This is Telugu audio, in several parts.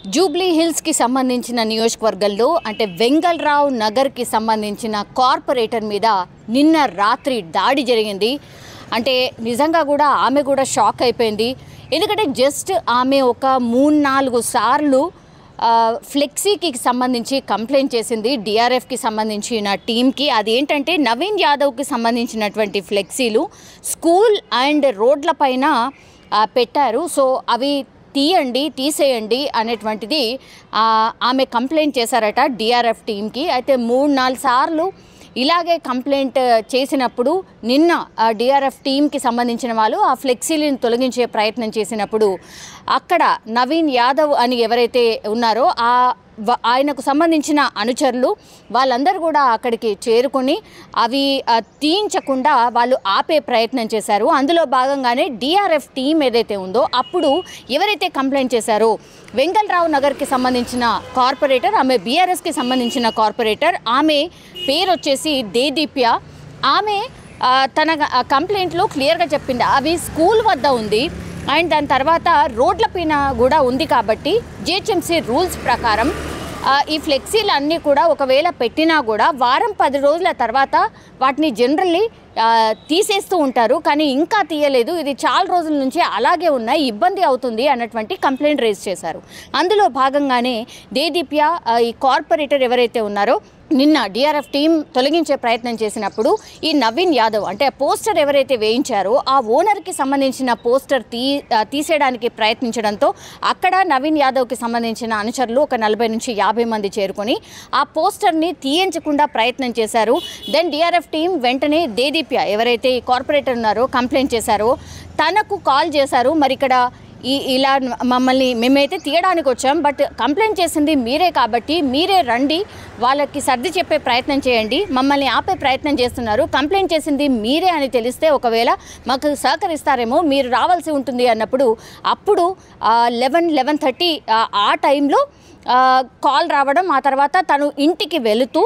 జూబ్లీ హిల్స్కి సంబంధించిన నియోజకవర్గంలో అంటే వెంగళరావు నగర్కి సంబంధించిన కార్పొరేటర్ మీద నిన్న రాత్రి దాడి జరిగింది అంటే నిజంగా కూడా ఆమె కూడా షాక్ అయిపోయింది ఎందుకంటే జస్ట్ ఆమె ఒక మూడు నాలుగు సార్లు ఆ, ఫ్లెక్సీకి సంబంధించి కంప్లైంట్ చేసింది డిఆర్ఎఫ్కి సంబంధించిన టీంకి అదేంటంటే నవీన్ యాదవ్కి సంబంధించినటువంటి ఫ్లెక్సీలు స్కూల్ అండ్ రోడ్ల పైన ఆ, పెట్టారు సో అవి తీయండి తీసేయండి అనేటువంటిది ఆ, ఆమె కంప్లైంట్ చేశారట డిఆర్ఎఫ్ టీంకి అయితే మూడు నాలుగు సార్లు ఇలాగే కంప్లైంట్ చేసినప్పుడు నిన్న డిఆర్ఎఫ్ టీంకి సంబంధించిన వాళ్ళు ఆ ఫ్లెక్సీలను తొలగించే ప్రయత్నం చేసినప్పుడు అక్కడ నవీన్ యాదవ్ అని ఎవరైతే ఉన్నారో ఆ వ- ఆయనకు సంబంధించిన అనుచరులు వాళ్ళందరూ కూడా అక్కడికి చేరుకొని అవి ఆ, తీయించకుండా వాళ్ళు ఆపే ప్రయత్నం చేశారు అందులో భాగంగానే డిఆర్ఎఫ్ టీం ఏదైతే ఉందో అప్పుడు ఎవరైతే కంప్లైంట్ చేశారో వెంగళరావు నగర్కి సంబంధించిన కార్పొరేటర్ ఆమె బీఆర్ఎస్కి సంబంధించిన కార్పొరేటర్ ఆమె పేరు వచ్చేసి దేదీప్య ఆమె ఆ, తన ఆ, కంప్లైంట్లో క్లియర్గా చెప్పింది అవి స్కూల్ వద్ద ఉంది అండ్ దాని తర్వాత రోడ్ల పైన కూడా ఉంది కాబట్టి జిహెచ్ఎంసీ రూల్స్ ప్రకారం ఆ, ఈ ఫ్లెక్సీలు అన్నీ కూడా ఒకవేళ పెట్టినా కూడా వారం పది రోజుల తర్వాత వాటిని జనరల్లీ ఆ, తీసేస్తూ ఉంటారు కానీ ఇంకా తీయలేదు ఇది చాలా రోజుల నుంచి అలాగే ఉన్నాయి ఇబ్బంది అవుతుంది అన్నటువంటి కంప్లైంట్ రేజ్ చేశారు అందులో భాగంగానే దేదీప్య ఆ, ఈ కార్పొరేటర్ ఎవరైతే ఉన్నారో నిన్న డిఆర్ఎఫ్ టీం తొలగించే ప్రయత్నం చేసినప్పుడు ఈ నవీన్ యాదవ్ అంటే ఆ పోస్టర్ ఎవరైతే వేయించారో ఆ ఓనర్కి సంబంధించిన పోస్టర్ తీ ఆ, తీసేయడానికి ప్రయత్నించడంతో అక్కడ నవీన్ యాదవ్కి సంబంధించిన అనుచరులు ఒక నలభై నుంచి యాభై మంది చేరుకొని ఆ పోస్టర్ని తీయించకుండా ప్రయత్నం చేశారు దెన్ డిఆర్ఎఫ్ టీం వెంటనే దేదీప్య ఎవరైతే ఈ కార్పొరేటర్ ఉన్నారో కంప్లైంట్ చేశారో తనకు కాల్ చేశారు మరి ఇక్కడ ఈ ఇలా మమ్మల్ని మేమైతే తీయడానికి వచ్చాం బట్ కంప్లైంట్ చేసింది మీరే కాబట్టి మీరే రండి వాళ్ళకి సర్ది చెప్పే ప్రయత్నం చేయండి మమ్మల్ని ఆపే ప్రయత్నం చేస్తున్నారు కంప్లైంట్ చేసింది మీరే అని తెలిస్తే ఒకవేళ మాకు సహకరిస్తారేమో మీరు రావాల్సి ఉంటుంది అన్నప్పుడు అప్పుడు లెవెన్ లెవెన్ థర్టీ ఆ టైంలో ఆ, కాల్ రావడం ఆ తర్వాత తను ఇంటికి వెళుతూ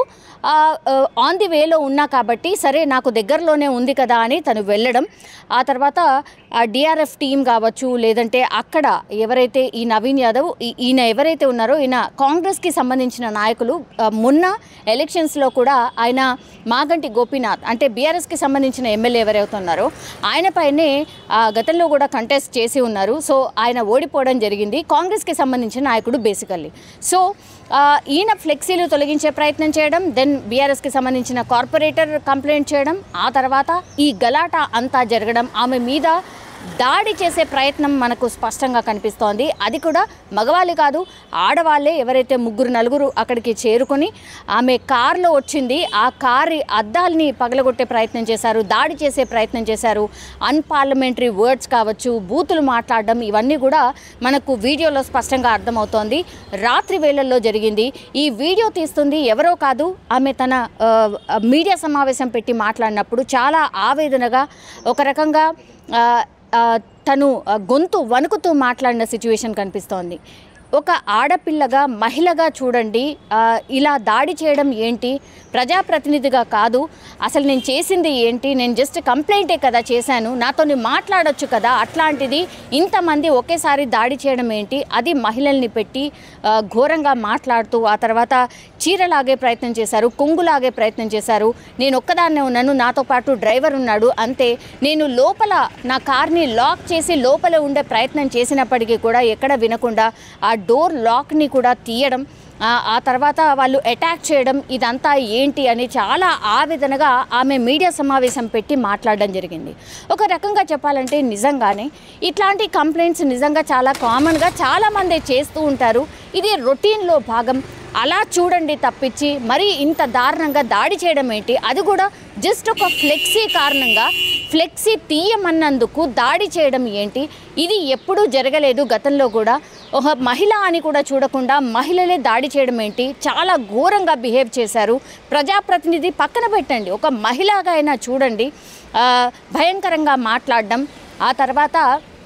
ఆన్ ది వేలో ఉన్నా కాబట్టి సరే నాకు దగ్గరలోనే ఉంది కదా అని తను వెళ్ళడం ఆ తర్వాత డిఆర్ఎఫ్ టీం కావచ్చు లేదంటే అక్కడ ఎవరైతే ఈ నవీన్ యాదవ్ ఈ- ఈయన ఎవరైతే ఉన్నారో ఈయన కాంగ్రెస్కి సంబంధించిన నాయకులు ఆ, మొన్న ఎలక్షన్స్లో కూడా ఆయన మాగంటి గోపీనాథ్ అంటే బీఆర్ఎస్కి సంబంధించిన ఎమ్మెల్యే ఎవరైతే ఉన్నారో ఆయన పైనే ఆ, గతంలో కూడా కంటెస్ట్ చేసి ఉన్నారు సో ఆయన ఓడిపోవడం జరిగింది కాంగ్రెస్కి సంబంధించిన నాయకుడు బేసికల్లీ సో ఆ, ఈయన ఫ్లెక్సీలు తొలగించే ప్రయత్నం చేయడం దెన్ బీఆర్ఎస్కి సంబంధించిన కార్పొరేటర్ కంప్లైంట్ చేయడం ఆ తర్వాత ఈ గలాట అంతా జరగడం ఆమె మీద దాడి చేసే ప్రయత్నం మనకు స్పష్టంగా కనిపిస్తోంది అది కూడా మగవాళ్ళు కాదు ఆడవాళ్ళే ఎవరైతే ముగ్గురు నలుగురు అక్కడికి చేరుకొని ఆమె కారులో వచ్చింది ఆ కారు అద్దాల్ని పగలగొట్టే ప్రయత్నం చేశారు దాడి చేసే ప్రయత్నం చేశారు అన్పార్లమెంటరీ వర్డ్స్ కావచ్చు బూతులు మాట్లాడడం ఇవన్నీ కూడా మనకు వీడియోలో స్పష్టంగా అర్థమవుతోంది రాత్రి వేళల్లో జరిగింది ఈ వీడియో తీస్తుంది ఎవరో కాదు ఆమె తన ఆ, మీడియా సమావేశం పెట్టి మాట్లాడినప్పుడు చాలా ఆవేదనగా ఒక రకంగా ఆ, ఆ, తను ఆ, గొంతు వణుకుతూ మాట్లాడిన సిచ్యువేషన్ కనిపిస్తోంది ఒక ఆడపిల్లగా మహిళగా చూడండి ఆ, ఇలా దాడి చేయడం ఏంటి ప్రజాప్రతినిధిగా కాదు అసలు నేను చేసింది ఏంటి నేను జస్ట్ కంప్లైంటే కదా చేశాను నాతో మాట్లాడొచ్చు కదా అట్లాంటిది ఇంతమంది ఒకేసారి దాడి చేయడం ఏంటి అది మహిళల్ని పెట్టి ఆ, ఘోరంగా మాట్లాడుతూ ఆ తర్వాత చీరలాగే ప్రయత్నం చేశారు కొంగులాగే ప్రయత్నం చేశారు నేను ఒక్కదాన్నే ఉన్నాను నాతో పాటు డ్రైవర్ ఉన్నాడు అంతే నేను లోపల నా కార్ని లాక్ చేసి లోపల ఉండే ప్రయత్నం చేసినప్పటికీ కూడా ఎక్కడ వినకుండా ఆ డోర్ లాక్ని కూడా తీయడం ఆ ఆ తర్వాత వాళ్ళు అటాక్ చేయడం ఇదంతా ఏంటి అని చాలా ఆవేదనగా ఆమె మీడియా సమావేశం పెట్టి మాట్లాడడం జరిగింది ఒక రకంగా చెప్పాలంటే నిజంగానే ఇట్లాంటి కంప్లైంట్స్ నిజంగా చాలా కామన్గా చాలామంది చేస్తూ ఉంటారు ఇది రొటీన్లో భాగం అలా చూడండి తప్పించి మరీ ఇంత దారుణంగా దాడి చేయడం ఏంటి అది కూడా జస్ట్ ఒక ఫ్లెక్సీ కారణంగా ఫ్లెక్సీ తీయమన్నందుకు దాడి చేయడం ఏంటి ఇది ఎప్పుడూ జరగలేదు గతంలో కూడా ఒక మహిళ అని కూడా చూడకుండా మహిళలే దాడి చేయడం ఏంటి చాలా ఘోరంగా బిహేవ్ చేశారు ప్రజాప్రతినిధి పక్కన పెట్టండి ఒక మహిళగా అయినా చూడండి ఆ, భయంకరంగా మాట్లాడడం ఆ తర్వాత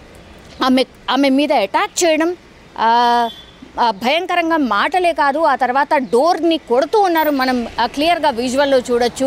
ఆమె ఆమె మీద అటాక్ చేయడం ఆ, ఆ, భయంకరంగా మాటలే కాదు ఆ తర్వాత డోర్ని కొడుతూ ఉన్నారు మనం ఆ, క్లియర్గా విజువల్లో చూడొచ్చు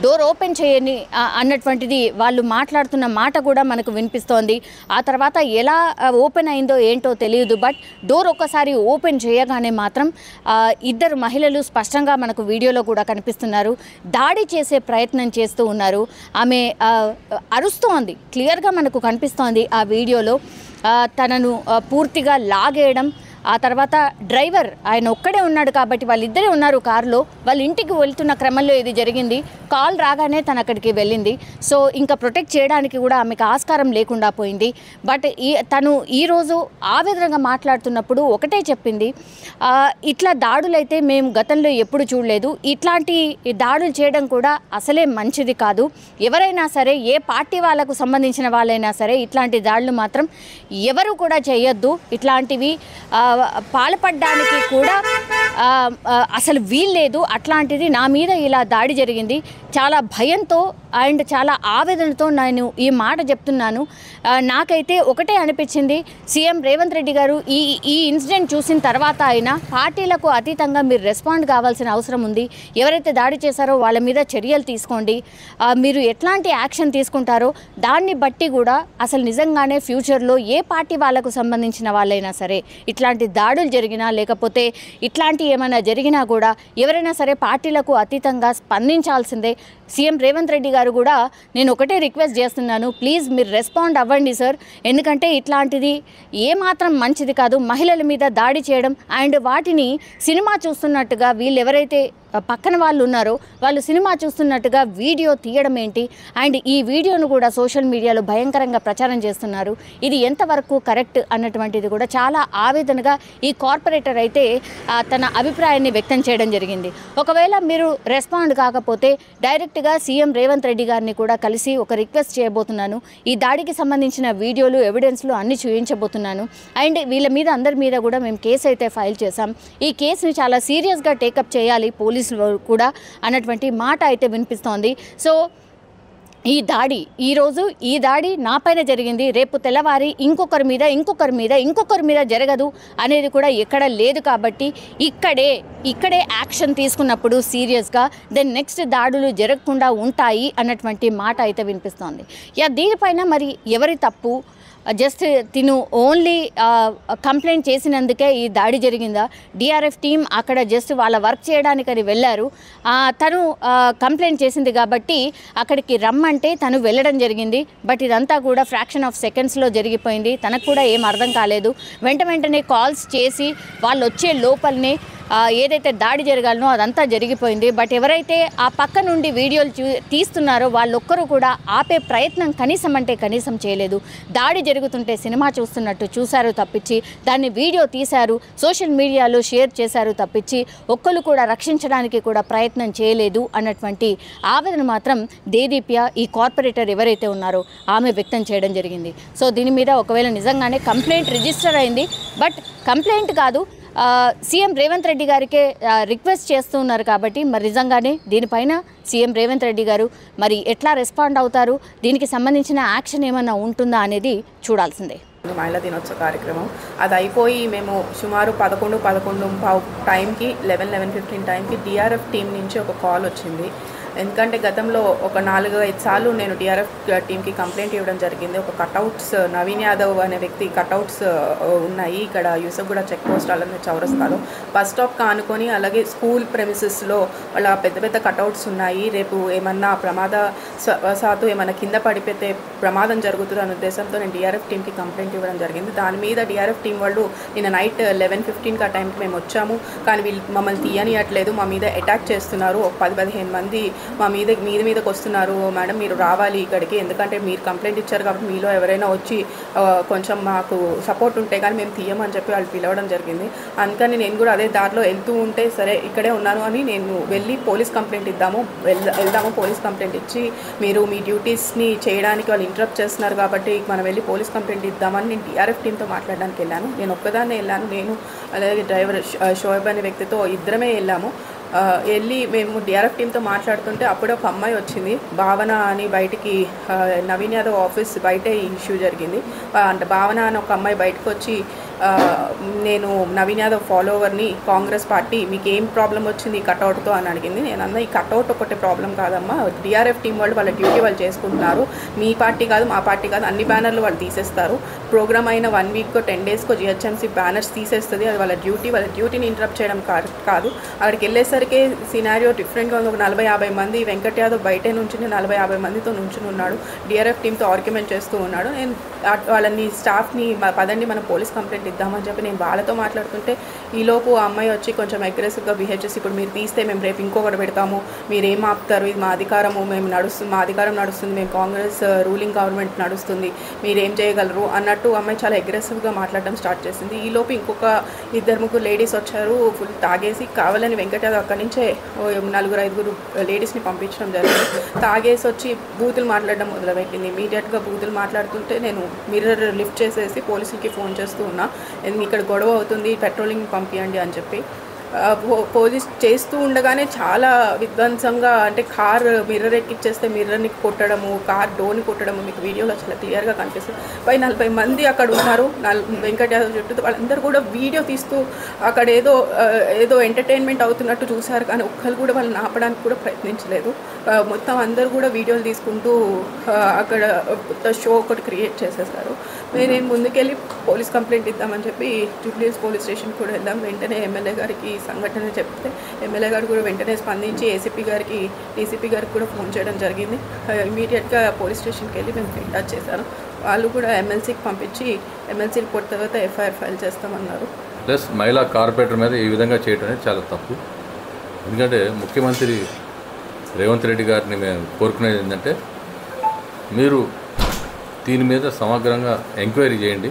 డోర్ ఓపెన్ చేయని ఆ, అన్నటువంటిది వాళ్ళు మాట్లాడుతున్న మాట కూడా మనకు వినిపిస్తోంది ఆ తర్వాత ఎలా ఆ, ఓపెన్ అయిందో ఏంటో తెలియదు బట్ డోర్ ఒక్కసారి ఓపెన్ చేయగానే మాత్రం ఆ, ఇద్దరు మహిళలు స్పష్టంగా మనకు వీడియోలో కూడా కనిపిస్తున్నారు దాడి చేసే ప్రయత్నం చేస్తూ ఉన్నారు ఆమె ఆ, అరుస్తోంది క్లియర్గా మనకు కనిపిస్తోంది ఆ వీడియోలో ఆ, తనను ఆ, పూర్తిగా లాగేయడం ఆ తర్వాత డ్రైవర్ ఆయన ఒక్కడే ఉన్నాడు కాబట్టి వాళ్ళిద్దరే ఉన్నారు కారులో వాళ్ళ ఇంటికి వెళ్తున్న క్రమంలో ఇది జరిగింది కాల్ రాగానే తను అక్కడికి వెళ్ళింది సో ఇంకా ప్రొటెక్ట్ చేయడానికి కూడా ఆమెకు ఆస్కారం లేకుండా పోయింది బట్ ఈ తను ఈరోజు ఆవేదనగా మాట్లాడుతున్నప్పుడు ఒకటే చెప్పింది ఆ, ఇట్లా దాడులైతే మేము గతంలో ఎప్పుడు చూడలేదు ఇట్లాంటి దాడులు చేయడం కూడా అసలే మంచిది కాదు ఎవరైనా సరే ఏ పార్టీ వాళ్ళకు సంబంధించిన వాళ్ళైనా సరే ఇట్లాంటి దాడులు మాత్రం ఎవరు కూడా చేయొద్దు ఇట్లాంటివి ఆ, పాల్పడడానికి కూడా ఆ, ఆ, అసలు వీల్లేదు అట్లాంటిది నా మీద ఇలా దాడి జరిగింది చాలా భయంతో అండ్ చాలా ఆవేదనతో నేను ఈ మాట చెప్తున్నాను ఆ, నాకైతే ఒకటే అనిపించింది సీఎం రేవంత్ రెడ్డి గారు ఈ ఈ ఇన్సిడెంట్ చూసిన తర్వాత అయినా పార్టీలకు అతీతంగా మీరు రెస్పాండ్ కావాల్సిన అవసరం ఉంది ఎవరైతే దాడి చేశారో వాళ్ళ మీద చర్యలు తీసుకోండి ఆ, మీరు ఎట్లాంటి యాక్షన్ తీసుకుంటారో దాన్ని బట్టి కూడా అసలు నిజంగానే ఫ్యూచర్లో ఏ పార్టీ వాళ్ళకు సంబంధించిన వాళ్ళైనా సరే ఇట్లాంటి దాడులు జరిగినా లేకపోతే ఇట్లాంటి ఏమైనా జరిగినా కూడా ఎవరైనా సరే పార్టీలకు అతీతంగా స్పందించాల్సిందే సీఎం రేవంత్ రెడ్డి గారు కూడా నేను ఒకటే రిక్వెస్ట్ చేస్తున్నాను ప్లీజ్ మీరు రెస్పాండ్ అవ్వండి సార్ ఎందుకంటే ఇట్లాంటిది ఏమాత్రం మంచిది కాదు మహిళల మీద దాడి చేయడం అండ్ వాటిని సినిమా చూస్తున్నట్టుగా వీళ్ళు ఎవరైతే ఆ, పక్కన వాళ్ళు ఉన్నారో వాళ్ళు సినిమా చూస్తున్నట్టుగా వీడియో తీయడం ఏంటి అండ్ ఈ వీడియోను కూడా సోషల్ మీడియాలో భయంకరంగా ప్రచారం చేస్తున్నారు ఇది ఎంతవరకు కరెక్ట్ అన్నటువంటిది కూడా చాలా ఆవేదనగా ఈ కార్పొరేటర్ అయితే ఆ, తన అభిప్రాయాన్ని వ్యక్తం చేయడం జరిగింది ఒకవేళ మీరు రెస్పాండ్ కాకపోతే డైరెక్ట్గా సీఎం రేవంత్ రెడ్డి గారిని కూడా కలిసి ఒక రిక్వెస్ట్ చేయబోతున్నాను ఈ దాడికి సంబంధించిన వీడియోలు ఎవిడెన్స్లు అన్ని చూపించబోతున్నాను అండ్ వీళ్ళ మీద అందరి మీద కూడా మేము కేసు అయితే ఫైల్ చేశాం ఈ కేసుని చాలా సీరియస్గా టేకప్ చేయాలి పోలీసులు కూడా అన్నటువంటి మాట అయితే వినిపిస్తోంది సో ఈ దాడి ఈరోజు ఈ దాడి నా పైన జరిగింది రేపు తెల్లవారి ఇంకొకరి మీద ఇంకొకరి మీద ఇంకొకరి మీద జరగదు అనేది కూడా ఎక్కడ లేదు కాబట్టి ఇక్కడే ఇక్కడే యాక్షన్ తీసుకున్నప్పుడు సీరియస్గా దెన్ నెక్స్ట్ దాడులు జరగకుండా ఉంటాయి అన్నటువంటి మాట అయితే వినిపిస్తోంది యా దీనిపైన మరి ఎవరి తప్పు జస్ట్ తిను ఓన్లీ కంప్లైంట్ చేసినందుకే ఈ దాడి జరిగిందా డిఆర్ఎఫ్ టీం అక్కడ జస్ట్ వాళ్ళ వర్క్ చేయడానికని వెళ్ళారు ఆ, తను కంప్లైంట్ చేసింది కాబట్టి అక్కడికి రమ్మంటే తను వెళ్ళడం జరిగింది బట్ ఇదంతా కూడా ఫ్రాక్షన్ ఆఫ్ సెకండ్స్లో జరిగిపోయింది తనకు కూడా ఏం అర్థం కాలేదు వెంట వెంటనే కాల్స్ చేసి వాళ్ళు వచ్చే లోపలనే ఆ, ఏదైతే దాడి జరగాలనో అదంతా జరిగిపోయింది బట్ ఎవరైతే ఆ పక్క నుండి వీడియోలు చూ తీస్తున్నారో వాళ్ళొక్కరూ కూడా ఆపే ప్రయత్నం కనీసం అంటే కనీసం చేయలేదు దాడి జరుగుతుంటే సినిమా చూస్తున్నట్టు చూశారు తప్పించి దాన్ని వీడియో తీశారు సోషల్ మీడియాలో షేర్ చేశారు తప్పించి ఒక్కరు కూడా రక్షించడానికి కూడా ప్రయత్నం చేయలేదు అన్నటువంటి ఆవేదన మాత్రం దేదీప్య ఈ కార్పొరేటర్ ఎవరైతే ఉన్నారో ఆమె వ్యక్తం చేయడం జరిగింది సో దీని మీద ఒకవేళ నిజంగానే కంప్లైంట్ రిజిస్టర్ అయింది బట్ కంప్లైంట్ కాదు ఆ, సీఎం రేవంత్ రెడ్డి గారికే ఆ, రిక్వెస్ట్ చేస్తూ ఉన్నారు కాబట్టి మరి నిజంగానే దీనిపైన సీఎం రేవంత్ రెడ్డి గారు మరి ఎట్లా రెస్పాండ్ అవుతారు దీనికి సంబంధించిన యాక్షన్ ఏమన్నా ఉంటుందా అనేది చూడాల్సిందే మహిళా దినోత్సవ కార్యక్రమం అది అయిపోయి మేము సుమారు పదకొండు పదకొండు పావు టైంకి లెవెన్ లెవెన్ ఫిఫ్టీన్ టైంకి డిఆర్ఎఫ్ టీం నుంచి ఒక కాల్ వచ్చింది ఎందుకంటే గతంలో ఒక నాలుగు ఐదు సార్లు నేను డిఆర్ఎఫ్ టీంకి కంప్లైంట్ ఇవ్వడం జరిగింది ఒక కటౌట్స్ నవీన్ యాదవ్ అనే వ్యక్తి కటౌట్స్ ఉన్నాయి ఇక్కడ యూసఫ్గూడ చెక్ పోస్ట్ అలాగే చౌరస్తాలో బస్ స్టాప్ కానుకొని అలాగే స్కూల్ ప్రెమిసెస్లో వాళ్ళ పెద్ద పెద్ద కటౌట్స్ ఉన్నాయి రేపు ఏమన్నా ప్రమాద స- వశాత్తు ఏమన్నా కింద పడిపోతే ప్రమాదం జరుగుతుంది అనే ఉద్దేశంతో నేను డిఆర్ఎఫ్ టీంకి కంప్లైంట్ ఇవ్వడం జరిగింది దాని మీద డిఆర్ఎఫ్ టీం వాళ్ళు నిన్న నైట్ లెవెన్ ఫిఫ్టీన్కి ఆ టైంకి మేము వచ్చాము కానీ వీళ్ళు మమ్మల్ని తీయనియట్లేదు మా మీద అటాక్ చేస్తున్నారు ఒక పది పదిహేను మంది మా మీద మీద మీదకి వస్తున్నారు మేడం మీరు రావాలి ఇక్కడికి ఎందుకంటే మీరు కంప్లైంట్ ఇచ్చారు కాబట్టి మీలో ఎవరైనా వచ్చి ఆ, కొంచెం మాకు సపోర్ట్ ఉంటే కానీ మేము తీయమని చెప్పి వాళ్ళు పిలవడం జరిగింది అందుకని నేను కూడా అదే దారిలో వెళ్తూ ఉంటే సరే ఇక్కడే ఉన్నాను అని నేను వెళ్ళి పోలీస్ కంప్లైంట్ ఇద్దాము వెళ్దా- వెళ్దాము పోలీస్ కంప్లైంట్ ఇచ్చి మీరు మీ డ్యూటీస్ని చేయడానికి వాళ్ళు ఇంటరప్ట్ చేస్తున్నారు కాబట్టి మనం వెళ్ళి పోలీస్ కంప్లైంట్ ఇద్దామని నేను టీఆర్ఎఫ్ టీంతో మాట్లాడడానికి వెళ్ళాను నేను ఒక్కదాన్నే వెళ్ళాను నేను అలాగే డ్రైవర్ షో- షోయబ్ అనే వ్యక్తితో ఇద్దరమే వెళ్ళాము ఆ, వెళ్ళి మేము డిఆర్ఎఫ్ టీంతో మాట్లాడుతుంటే అప్పుడే ఒక అమ్మాయి వచ్చింది భావన అని బయటికి ఆ, నవీన్ యాదవ్ ఆఫీస్ బయటే ఈ ఇష్యూ జరిగింది ఆ, అంటే భావన అని ఒక అమ్మాయి బయటకు వచ్చి ఆ, నేను నవీన్ యాదవ్ ఫాలోవర్ని కాంగ్రెస్ పార్టీ మీకు ఏం ప్రాబ్లం వచ్చింది ఈ కట్అవుట్తో అని అడిగింది నేను అన్న ఈ కట్అవుట్ ఒకటే ప్రాబ్లం కాదమ్మా డిఆర్ఎఫ్ టీం వాళ్ళు వాళ్ళ డ్యూటీ వాళ్ళు చేసుకుంటున్నారు మీ పార్టీ కాదు మా పార్టీ కాదు అన్ని బ్యానర్లు వాళ్ళు తీసేస్తారు ప్రోగ్రామ్ అయిన వన్ వీక్కో టెన్ డేస్కో జిహెచ్ఎంసీ బ్యానర్స్ తీసేస్తుంది అది వాళ్ళ డ్యూటీ వాళ్ళ డ్యూటీని ఇంటరప్ట్ చేయడం కా- కాదు అక్కడికి వెళ్ళేసరికి సినారియో డిఫరెంట్గా ఉంది ఒక నలభై యాభై మంది వెంకట్ యాదవ్ బయటే నుంచి నలభై యాభై మందితో నుంచుని ఉన్నాడు డిఆర్ఎఫ్ టీంతో ఆర్గ్యుమెంట్ చేస్తూ ఉన్నాడు నేను ఆ- వాళ్ళని స్టాఫ్ని మ- పదండి మనం పోలీస్ కంప్లైంట్ ఇద్దామని చెప్పి నేను వాళ్ళతో మాట్లాడుతుంటే ఈలోపు ఆ అమ్మాయి వచ్చి కొంచెం అగ్రెసివ్గా బిహేవ్ చేసి ఇప్పుడు మీరు తీస్తే మేము రేపు ఇంకొకటి పెడతాము మీరు ఏం ఆపుతారు ఇది మా అధికారము మేము నడుస్తుంది మా అధికారం నడుస్తుంది మేము కాంగ్రెస్ రూలింగ్ గవర్నమెంట్ నడుస్తుంది మీరు ఏం చేయగలరు అన్నట్టు అమ్మాయి చాలా అగ్రెసివ్గా మాట్లాడడం స్టార్ట్ చేసింది ఈలోపు ఇంకొక ఇద్దరు ముగ్గురు లేడీస్ వచ్చారు ఫుల్ తాగేసి కావాలని వెంకటయాదవ్ అక్కడి నుంచే ఓ నలుగురు ఐదుగురు లేడీస్ని పంపించడం జరిగింది తాగేసి వచ్చి బూతులు మాట్లాడడం మొదలుపెట్టింది ఇమీడియట్గా బూతులు మాట్లాడుతుంటే నేను మిర్రర్ లిఫ్ట్ చేసేసి పోలీసులకి ఫోన్ చేస్తూ ఉన్నా "ఎందుకు ఇక్కడ గొడవ అవుతుంది పెట్రోలింగ్ పంపించండి అని చెప్పి ఆ, పో- పోలీస్ చేస్తూ ఉండగానే చాలా విధ్వంసంగా అంటే కార్ మిర్రర్ ఎక్కిచ్చేస్తే మిర్రర్ని కొట్టడము కార్ డోర్ని కొట్టడము మీకు వీడియోలో చాలా క్లియర్గా కనిపిస్తుంది పై నలభై మంది అక్కడ ఉన్నారు నల్ వెంకట్ యాదవ్ చుట్టూ వాళ్ళందరూ కూడా వీడియో తీస్తూ అక్కడ ఏదో ఆ, ఏదో ఎంటర్టైన్మెంట్ అవుతున్నట్టు చూశారు కానీ ఒక్కరు కూడా వాళ్ళని ఆపడానికి కూడా ప్రయత్నించలేదు ఆ, మొత్తం అందరూ కూడా వీడియోలు తీసుకుంటూ ఆ, అక్కడ కొత్త షో ఒకటి క్రియేట్ చేసేసారు నేను ముందుకెళ్ళి పోలీస్ కంప్లైంట్ ఇద్దామని చెప్పి జూబ్లీస్ పోలీస్ స్టేషన్ కూడా వెళ్ళాం వెంటనే ఎమ్మెల్యే గారికి ఈ సంఘటన చెప్తే ఎమ్మెల్యే గారు కూడా వెంటనే స్పందించి ఏసీపీ గారికి డీసీపీ గారికి కూడా ఫోన్ చేయడం జరిగింది ఇమీడియట్గా పోలీస్ స్టేషన్కి వెళ్ళి మేము ఫిర్యాదు చేశాను వాళ్ళు కూడా ఎమ్మెల్సీకి పంపించి ఎమ్మెల్సీ రిపోర్ట్ తర్వాత ఎఫ్ఐఆర్ ఫైల్ చేస్తామన్నారు ప్లస్ మహిళా కార్పొరేటర్ మీద ఈ విధంగా చేయడం అనేది చాలా తప్పు ఎందుకంటే ముఖ్యమంత్రి రేవంత్ రెడ్డి గారిని మేము కోరుకునేది ఏంటంటే మీరు దీని మీద సమగ్రంగా ఎంక్వైరీ చేయండి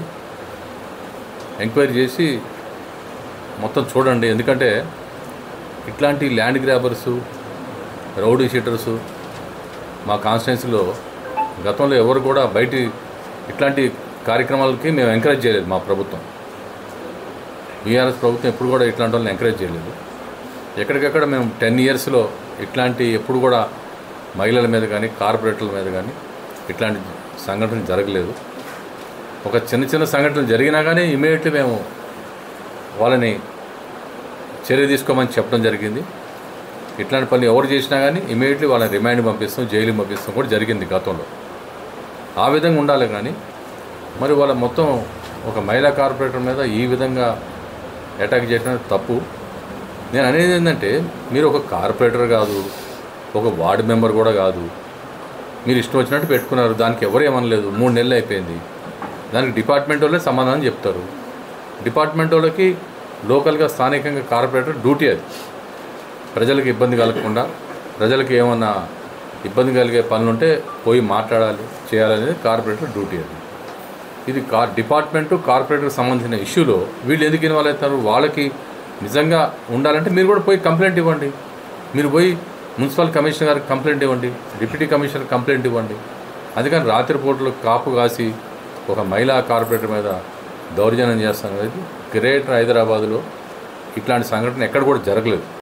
ఎంక్వైరీ చేసి మొత్తం చూడండి ఎందుకంటే ఇట్లాంటి ల్యాండ్ గ్రాబర్సు రౌడీ షీటర్సు మా కాన్స్టిట్యున్సీలో గతంలో ఎవరు కూడా బయటి ఇట్లాంటి కార్యక్రమాలకి మేము ఎంకరేజ్ చేయలేదు మా ప్రభుత్వం బీఆర్ఎస్ ప్రభుత్వం ఎప్పుడు కూడా ఇట్లాంటి వాళ్ళని ఎంకరేజ్ చేయలేదు ఎక్కడికక్కడ మేము టెన్ ఇయర్స్లో ఇట్లాంటి ఎప్పుడు కూడా మహిళల మీద కానీ కార్పొరేటర్ల మీద కానీ ఇట్లాంటి సంఘటనలు జరగలేదు ఒక చిన్న చిన్న సంఘటనలు జరిగినా కానీ ఇమీడియట్లీ మేము వాళ్ళని చర్య తీసుకోమని చెప్పడం జరిగింది ఇట్లాంటి పనులు ఎవరు చేసినా కానీ ఇమీడియట్లీ వాళ్ళని రిమాండ్ పంపిస్తాం జైలుకి పంపిస్తాం కూడా జరిగింది గతంలో ఆ విధంగా ఉండాలి కానీ మరి వాళ్ళ మొత్తం ఒక మహిళా కార్పొరేటర్ మీద ఈ విధంగా అటాక్ చేయడం తప్పు నేను అనేది ఏంటంటే మీరు ఒక కార్పొరేటర్ కాదు ఒక వార్డు మెంబర్ కూడా కాదు మీరు ఇష్టం వచ్చినట్టు పెట్టుకున్నారు దానికి ఎవరు ఏమనలేదు మూడు నెలలు అయిపోయింది దానికి డిపార్ట్మెంట్ వాళ్ళే సమాధానం చెప్తారు డిపార్ట్మెంట్ వాళ్ళకి లోకల్గా స్థానికంగా కార్పొరేటర్ డ్యూటీ అది ప్రజలకు ఇబ్బంది కలగకుండా ప్రజలకు ఏమన్నా ఇబ్బంది కలిగే పనులుంటే పోయి మాట్లాడాలి చేయాలనేది కార్పొరేటర్ డ్యూటీ అది ఇది కా డిపార్ట్మెంటు కార్పొరేటర్కి సంబంధించిన ఇష్యూలో వీళ్ళు ఎందుకు ఇన్వాల్వ్ అవుతారు వాళ్ళకి నిజంగా ఉండాలంటే మీరు కూడా పోయి కంప్లైంట్ ఇవ్వండి మీరు పోయి మున్సిపల్ కమిషనర్ గారికి కంప్లైంట్ ఇవ్వండి డిప్యూటీ కమిషనర్ కంప్లైంట్ ఇవ్వండి అందుకని రాత్రిపూటలు కాపు కాసి ఒక మహిళా కార్పొరేటర్ మీద దౌర్జన్యం చేస్తాను అనేది గ్రేటర్ హైదరాబాద్లో ఇట్లాంటి సంఘటన ఎక్కడ కూడా జరగలేదు